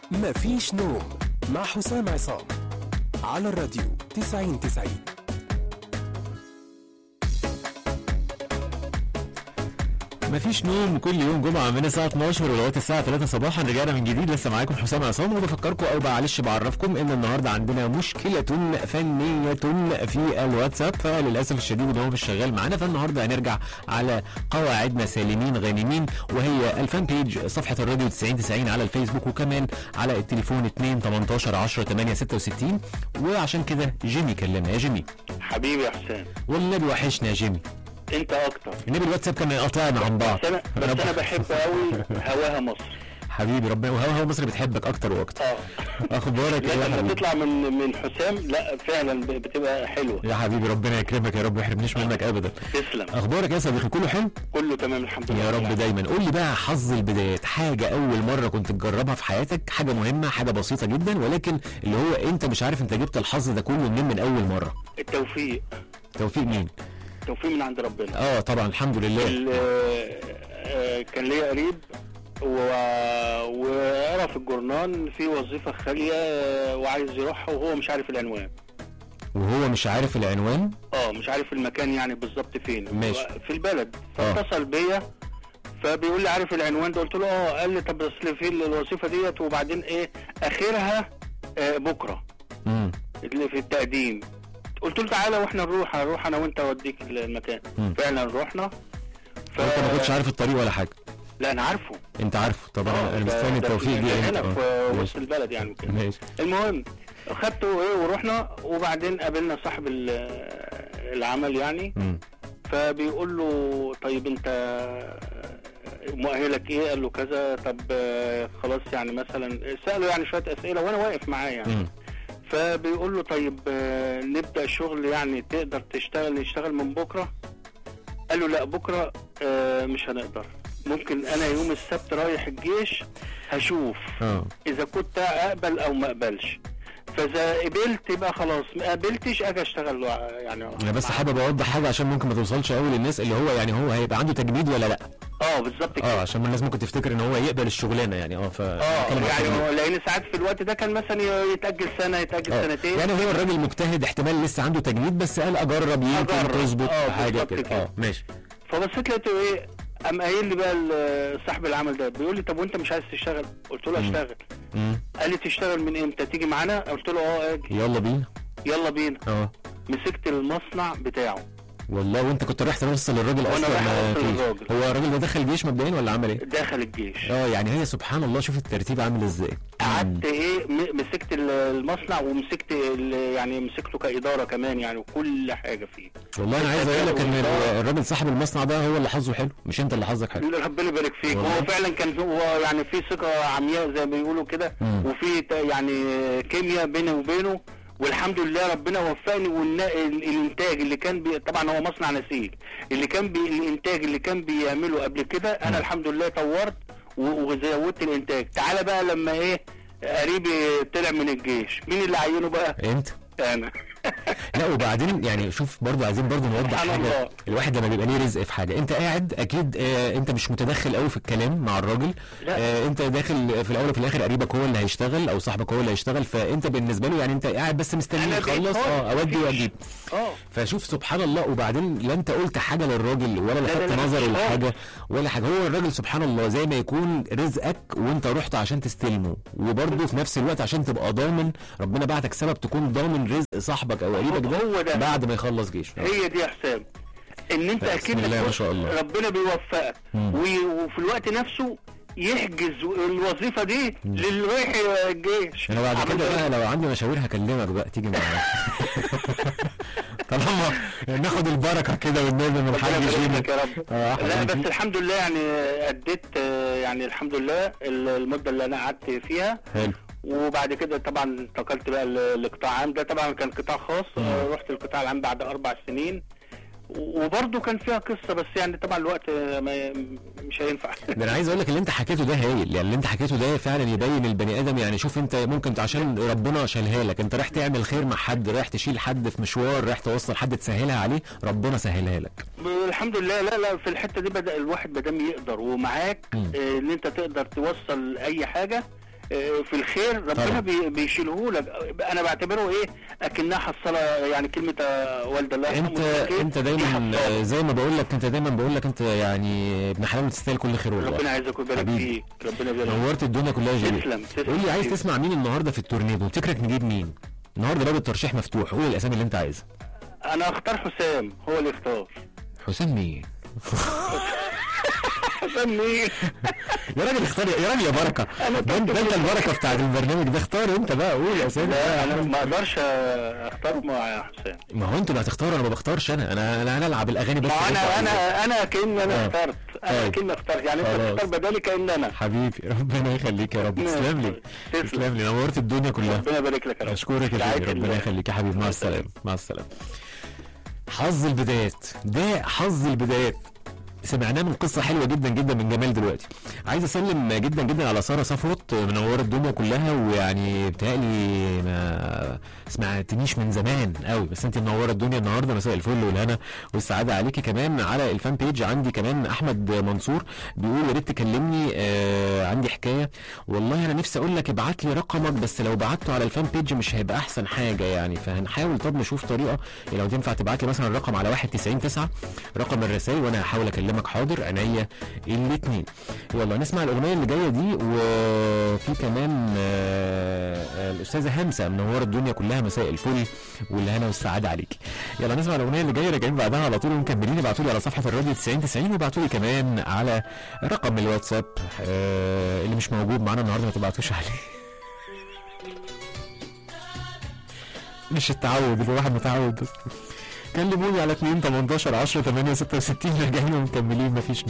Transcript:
مفيش نوم مع حسام عصام على الراديو 90 90 مفيش نوم كل يوم جمعة من الساعة 12 لغاية الساعة 3 صباحا رجعنا من جديد لسه معاكم حسام عصام وبفكركم أو معلش بعرفكم إن النهاردة عندنا مشكلة فنية في الواتساب فللأسف الشديد إن هو مش شغال معانا فالنهاردة هنرجع على قواعدنا سالمين غانمين وهي الفان بيج صفحة الراديو 90 90 على الفيسبوك وكمان على التليفون 2 18 10 8 66 وعشان كده جيمي كلمنا يا جيمي حبيبي يا حسام والنبي وحشنا يا جيمي انت اكتر النبي الواتساب كان قطعنا عن بعض بس انا بس انا بحب قوي هواها مصر حبيبي ربنا وهو هو مصر بتحبك اكتر واكتر اه اخبارك لا ايه يا لما حبيبي تطلع من من حسام لا فعلا ب- بتبقى حلوه يا حبيبي ربنا يكرمك يا رب ما يحرمنيش منك ابدا تسلم اخبارك يا صديقي كله حلو كله تمام الحمد لله يا رب دايما قول لي بقى حظ البدايات حاجه اول مره كنت تجربها في حياتك حاجه مهمه حاجه بسيطه جدا ولكن اللي هو انت مش عارف انت جبت الحظ ده كله منين من اول مره التوفيق توفيق مين التوفيق من عند ربنا اه طبعا الحمد لله ال- آه، كان ليا قريب و- وقرا في الجورنال في وظيفه خاليه آه، وعايز يروحها وهو مش عارف العنوان وهو مش عارف العنوان اه مش عارف المكان يعني بالظبط فين ماشي. هو في البلد آه. فاتصل بيا فبيقول لي عارف العنوان ده قلت له اه قال لي طب اصل في الوظيفه ديت وبعدين ايه اخرها آه بكره امم اللي في التقديم قلت له تعالى واحنا نروح هروح انا وانت اوديك المكان مم. فعلا رحنا ف... انت ما كنتش عارف الطريق ولا حاجه لا انا عارفه انت عارفه طبعا آه، انا ده- مستني ده التوفيق في- دي ده امتى هنا في آه، وسط ماشي البلد يعني وكده ماشي المهم خدته ايه ورحنا وبعدين قابلنا صاحب ال- العمل يعني مم. فبيقول له طيب انت مؤهلك ايه قال له كذا طب آه، خلاص يعني مثلا ساله يعني شويه اسئله وانا واقف معاه يعني مم. فبيقول له طيب آه، نبدا الشغل يعني تقدر تشتغل نشتغل من بكره قال له لا بكره آه، مش هنقدر ممكن انا يوم السبت رايح الجيش هشوف اه اذا كنت اقبل او ما اقبلش فاذا قبلت يبقى خلاص ما قبلتش اجي اشتغل يعني انا بس مع- حابب اوضح حاجه عشان ممكن ما توصلش قوي للناس اللي هو يعني هو هيبقى عنده تجنيد ولا لا اه بالظبط كده اه عشان الناس ممكن تفتكر ان هو يقبل الشغلانه يعني اه ف اه بتكلم على يعني التجنيد. هو لان ساعات في الوقت ده كان مثلا يتاجل سنه يتاجل آه. سنتين يعني هو الراجل مجتهد احتمال لسه عنده تجنيد بس قال اجرب يمكن أجرب. تظبط آه، حاجه بالظبط كده كده. اه ماشي فبصيت لقيته ايه قام قايل لي بقى ال- صاحب العمل ده بيقول لي طب وانت مش عايز تشتغل قلت له مم. اشتغل مم. قال لي تشتغل من امتى تيجي معانا قلت له اه اجي يلا بينا يلا بينا اه مسكت المصنع بتاعه والله وانت كنت رايح توصل للراجل وأنا اصلا رايح ما أوصل فيش. للراجل. هو الراجل ده دخل جيش مبدئيا ولا عمل ايه؟ داخل الجيش اه يعني هي سبحان الله شوف الترتيب عامل ازاي قعدت ايه م- مسكت ال- المصنع ومسكت ال- يعني مسكته كاداره كمان يعني وكل حاجه فيه والله انا عايز اقول لك ان ال- الراجل صاحب المصنع ده هو اللي حظه حلو مش انت اللي حظك حلو ربنا يبارك فيك والله. هو فعلا كان هو يعني في ثقه عمياء زي ما بيقولوا كده مم. وفي ت- يعني كيمياء بيني وبينه والحمد لله ربنا وفقني والانتاج اللي كان بي طبعا هو مصنع نسيج اللي كان بي الانتاج اللي كان بيعمله قبل كده انا مم. الحمد لله طورت و- وزودت الانتاج تعالى بقى لما ايه قريبي طلع من الجيش مين اللي عينه بقى انت انا لا وبعدين يعني شوف برضو عايزين برضو نوضح سبحان حاجه الله. الواحد لما بيبقى ليه رزق في حاجه انت قاعد اكيد آه انت مش متدخل قوي في الكلام مع الراجل لا. آه انت داخل في الاول وفي الاخر قريبك هو اللي هيشتغل او صاحبك هو اللي هيشتغل فانت بالنسبه له يعني انت قاعد بس مستني أنا بقيت يخلص فاضي، اه اودي مفيش. واجيب اه فشوف سبحان الله وبعدين لا انت قلت حاجه للراجل ولا لا، لفت لا، نظره مش لحاجه ولا حاجه هو الراجل سبحان الله زي ما يكون رزقك وانت رحت عشان تستلمه وبرضه في نفس الوقت عشان تبقى ضامن ربنا بعتك سبب تكون ضامن رزق صاحبك او قريبك ده هو ده. بعد ما يخلص جيش هي دي يا حسام ان انت بسم اكيد الله ما شاء الله. ربنا بيوفقك مم. وي- وفي الوقت نفسه يحجز الوظيفه دي للي رايح الجيش انا بعد عملت كده إيه؟ بقى لو عندي مشاوير هكلمك بقى تيجي معايا طالما ناخد البركه كده والنبي من ربنا الحاج يبارك جيمي لك يا رب آه، لا حبيبي. بس الحمد لله يعني اديت آه، يعني الحمد لله المده اللي انا قعدت فيها حلو وبعد كده طبعا انتقلت بقى ل- لقطاع عام ده طبعا كان قطاع خاص آه، رحت القطاع العام بعد اربع سنين وبرضه كان فيها قصه بس يعني طبعا الوقت آه، ما مش هينفع ده انا عايز اقول لك اللي انت حكيته ده هايل يعني اللي انت حكيته ده فعلا يبين البني ادم يعني شوف انت ممكن عشان ربنا شالها لك انت رايح تعمل خير مع حد رايح تشيل حد في مشوار رايح توصل حد تسهلها عليه ربنا سهلها لك الحمد لله لا لا في الحته دي بدا الواحد ما دام يقدر ومعاك مم. آه، ان انت تقدر توصل اي حاجه آه، في الخير طبعا. ربنا بي- بيشيله لك انا بعتبره ايه اكنها حصاله يعني كلمه آه، والد الله يرحمه انت في الخير، انت دي دايما حصالة. زي ما بقول لك انت دايما بقول لك انت يعني ابن حلال تستاهل كل خير والله ربنا يعزك ويبارك حبيبي. فيك ربنا يبارك فيك نورت الدنيا كلها يا جميل تسلم تسلم قول لي عايز حبيبي. تسمع مين النهارده في التورنيدو تفتكرك نجيب مين النهارده باب الترشيح مفتوح قول الاسامي اللي انت عايزها انا اختار حسام هو اللي اختار حسام مين حسام مين يا راجل اختار يا راجل يا بركه أنا ده انت ده انت البركه بتاعت البرنامج ده اختار انت بقى قول اسامي لا انا ما اقدرش اختاره مع حسام ما هو انتوا اللي هتختاروا انا ما بختارش انا انا انا, أنا العب الاغاني بس ما اللي انت انا عايزها. انا انا كأن آه. انا اخترت انا طيب. كأني اخترت يعني انت خلاص. تختار بدالي كأن انا حبيبي ربنا يخليك يا رب ماشي. تسلم لي تسلم. تسلم لي نورت الدنيا كلها ربنا يبارك لك يا رب اشكرك يا رعاية جميل ربنا الله. يخليك يا حبيبي مع مع السلامه مع السلامه حظ البدايات ده حظ البدايات سمعناه من قصه حلوه جدا جدا من جمال دلوقتي عايز اسلم جدا جدا على ساره صفوت منوره الدنيا كلها ويعني بتهيألي ما سمعتنيش من زمان قوي بس انت منوره الدنيا النهارده مساء الفل والهنا والسعاده عليكي كمان على الفان بيج عندي كمان احمد منصور بيقول يا ريت تكلمني آه عندي حكايه والله انا نفسي اقول لك ابعت لي رقمك بس لو بعته على الفان بيج مش هيبقى احسن حاجه يعني فهنحاول طب نشوف طريقه لو تنفع تبعت لي مثلا الرقم على 1909 رقم الرسائل وانا هحاول اكلمك حاضر عينيا الاثنين يلا نسمع الاغنيه اللي جايه دي وفي كمان آه، آه، الاستاذه همسه منوره الدنيا كلها مساء الفل والهنا والسعاده عليكي يلا نسمع الاغنيه اللي جايه راجعين بعدها على طول ومكملين ابعتوا لي على صفحه الراديو 90 90 وابعتوا لي كمان على رقم الواتساب آه، اللي مش موجود معانا النهارده ما تبعتوش عليه مش التعود الواحد متعود بس كلموني على 2 18 10 8 66 راجعين ومكملين مفيش